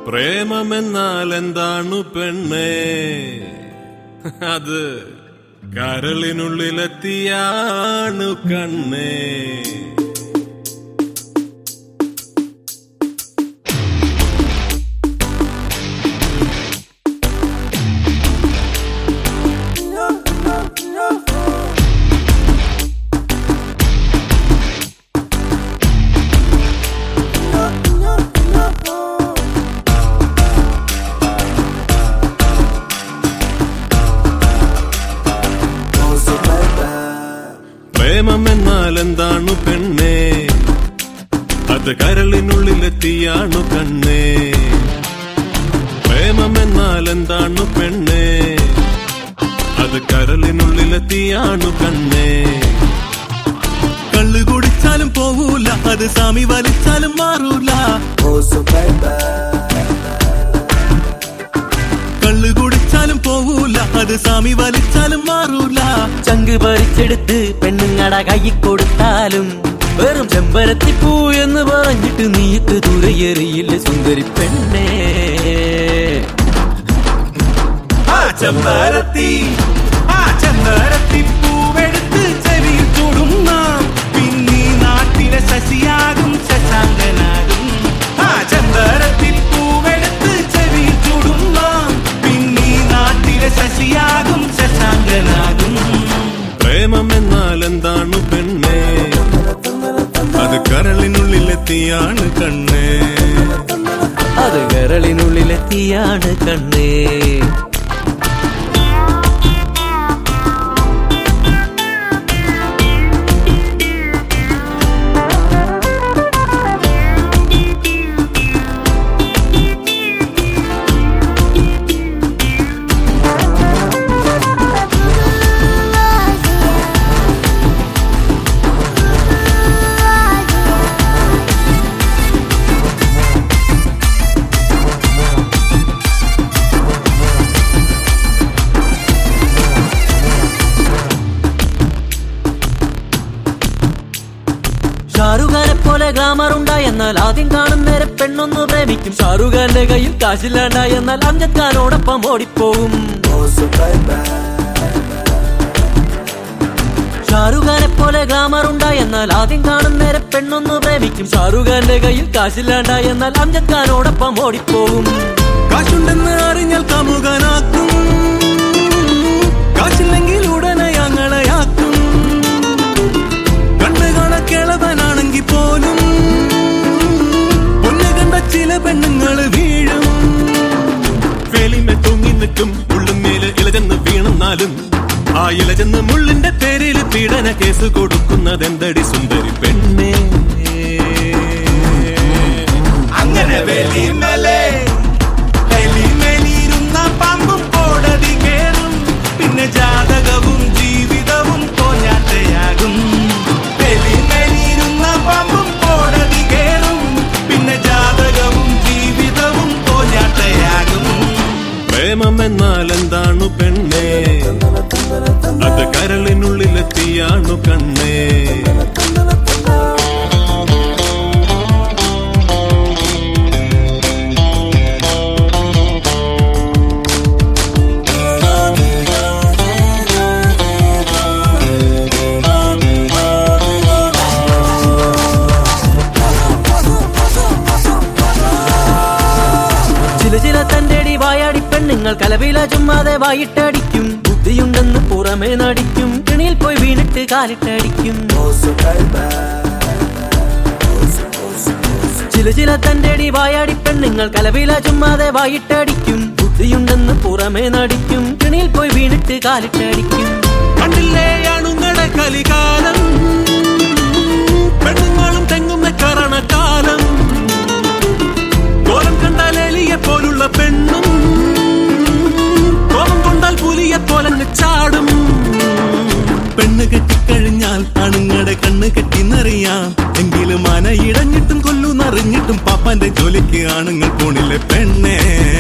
പ്രേമമെന്നാൽ എന്താണു പെണ്ണേ അത് കരളിനുള്ളിലെത്തിയാണു കണ്ണേ പ്രേമമെന്നാൽ എന്താണു പെണ്ണേ അത് കരളിനുള്ളിലെത്തിയാണു കണ്ണേ പ്രേമമെന്നാൽ എന്താണു പെണ്ണേ അത് കരളിനുള്ളിലെത്തിയാണു കണ്ണേ കള്ളു കുടിച്ചാലും പോവൂല അത് സാമി വലിച്ചാലും മാറൂല കള്ളു കുടിച്ചാലും പോവൂല അത് സാമി വലിച്ചാലും മാറൂല ചങ്ക് പറിച്ചെടുത്ത് പെണ്ണുങ്ങട കൈ കൊടുത്താലും വെറും ചെമ്പരത്തിപ്പൂ എന്ന് പറഞ്ഞിട്ട് നീത്ത് തുരയെറിയില്ല സുന്ദരി പെണ്ണേ ആ ചെമ്പരത്തി ആ ചെമ്പരത്തി പൂവെടുത്ത് ചെവിയിൽ ചൂടുന്ന പിന്നീ നാട്ടിലെ ശശിയാകും ശശാങ്കനാകും ആ ചെമ്പരത്തി പൂവെടുത്ത് ചെവിയിൽ ചൂടുന്ന പിന്നീ നാട്ടിലെ ശശിയാകും ശശാങ്കനാകും പ്രേമം എന്നാൽ എന്താണ് പെണ്ണേ അത് കരളിനുള്ളിലെത്തിയാണ് കണ്ണേ അത് കരളിനുള്ളിലെത്തിയാണ് കണ്ണേ ഷാറുഖാനെ പോലെ ഗ്ലാമർ ഉണ്ടായി എന്നാൽ ആദ്യം കാണുന്നേരെ പെണ്ണൊന്നു പ്രേമിക്കും ഷാറുഖാന്റെ കയ്യിൽ കാശില്ലാണ്ടായി എന്നാൽ അംജദ് ഖാനോടൊപ്പം ഓടിപ്പോകും ഷാറുഖാനെ പോലെ ഗ്ലാമർ ഉണ്ടായി എന്നാൽ ആദ്യം കാണുന്നേരെ പെണ്ണൊന്നു പ്രേമിക്കും ഷാറുഖാന്റെ കയ്യിൽ കാശില്ലാണ്ടായി എന്നാൽ അംജദ് ഖാനോടൊപ്പം ഓടിപ്പോകും കാശുണ്ടെന്ന് അറിഞ്ഞാൽ കാമുകനാക്കും കാശില്ലെങ്കിൽ ഉടനെ ഞങ്ങളെയാക്കും കണ്ണു കണക്കിളവനാണെങ്കിൽ പോലും പൊന്നു കണ്ട ചില പെണ്ണുങ്ങള് വീഴും വേലിമേ തൂങ്ങി നിൽക്കും ഉള്ളുമേല് ഇലചെന്ന് വീണെന്നാലും ആ ഇലചെന്ന് മുള്ളിന്റെ പേരിൽ പീഡന കേസ് കൊടുക്കുന്നതെന്തടി സുന്ദരി പെണ്ണേ അങ്ങനെ വേലിമേലെ വെലിമേലിരുന്ന പാമ്പും കോടതി കേറും പിന്നെ ജാതകവും ജീവിതവും കോഞ്ഞാട്ടയാകും വെലിമേലിരുന്ന പാമ്പും കോടതി കേറും പിന്നെ ജാതകവും ജീവിതവും കോഞ്ഞാട്ടയാകും പ്രേമം എന്നാൽ എന്താണു പെണ്ണേ അത് കരളിനുള്ളിലെത്തിയാണു കണ്ണേ ചില ചില തന്റെ വായാടി പെണ്ണുങ്ങൾ കലവില ചുമ്മാതെ വായിട്ടടിക്കും ബുദ്ധിയുണ്ടെന്ന് പുറമേ നടിക്കും കിണിയിൽ പോയി വീണിട്ട് കാലിട്ടടിക്കും ചില ചില തന്റെ വായാടി പെണ്ണുങ്ങൾ കലവില ചുമ്മാതെ വായിട്ടടിക്കും ബുദ്ധിയുണ്ടെന്ന് പുറമേ നടിക്കും കിണിയിൽ പോയി വീണിട്ട് കാലിട്ടടിക്കും കണ്ടില്ലേ അണുങ്ങടെ കലികാലം പെണ്ണുങ്ങളും തെങ്ങുന്ന കരണക്കാലം കോലം കണ്ടാൽ എലിയെ പോലുള്ള പെണ്ണും കോപം കൊണ്ടാൽ പുലിയെ പോലങ്ങ് ചാടും പെണ്ണ് കെട്ടിക്കഴിഞ്ഞാൽ അണുങ്ങടെ കണ്ണ് കെട്ടിന്നറിയാം എങ്കിലും അന ഇടഞ്ഞിട്ടും കൊല്ലുന്നറിഞ്ഞിട്ടും പാപ്പാന്റെ ജോലിക്ക് ആണുങ്ങൾ പോണില്ലേ പെണ്ണേ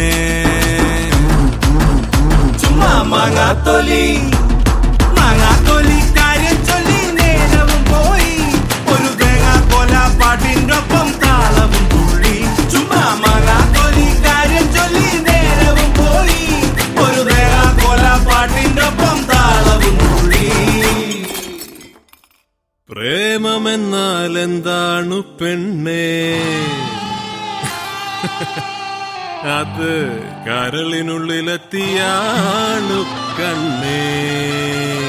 ചുമ്മാ മാങ്ങാത്തൊലി മാങ്ങാത്തൊലി കാര്യം ചൊല്ലി നേരവും പോയി ഒരു തേങ്ങാ കൊല പാട്ടിനൊപ്പം താളവും തുള്ളി ചുമ്മാ മാങ്ങാത്തൊലി കാര്യം പാട്ടിന്റെ ഒപ്പം താളവും തുള്ളി പ്രേമമെന്നാൽ എന്താണ് പെണ്ണേ അത് കരളിനുള്ളിലെത്തിയാണു കണ്ണേ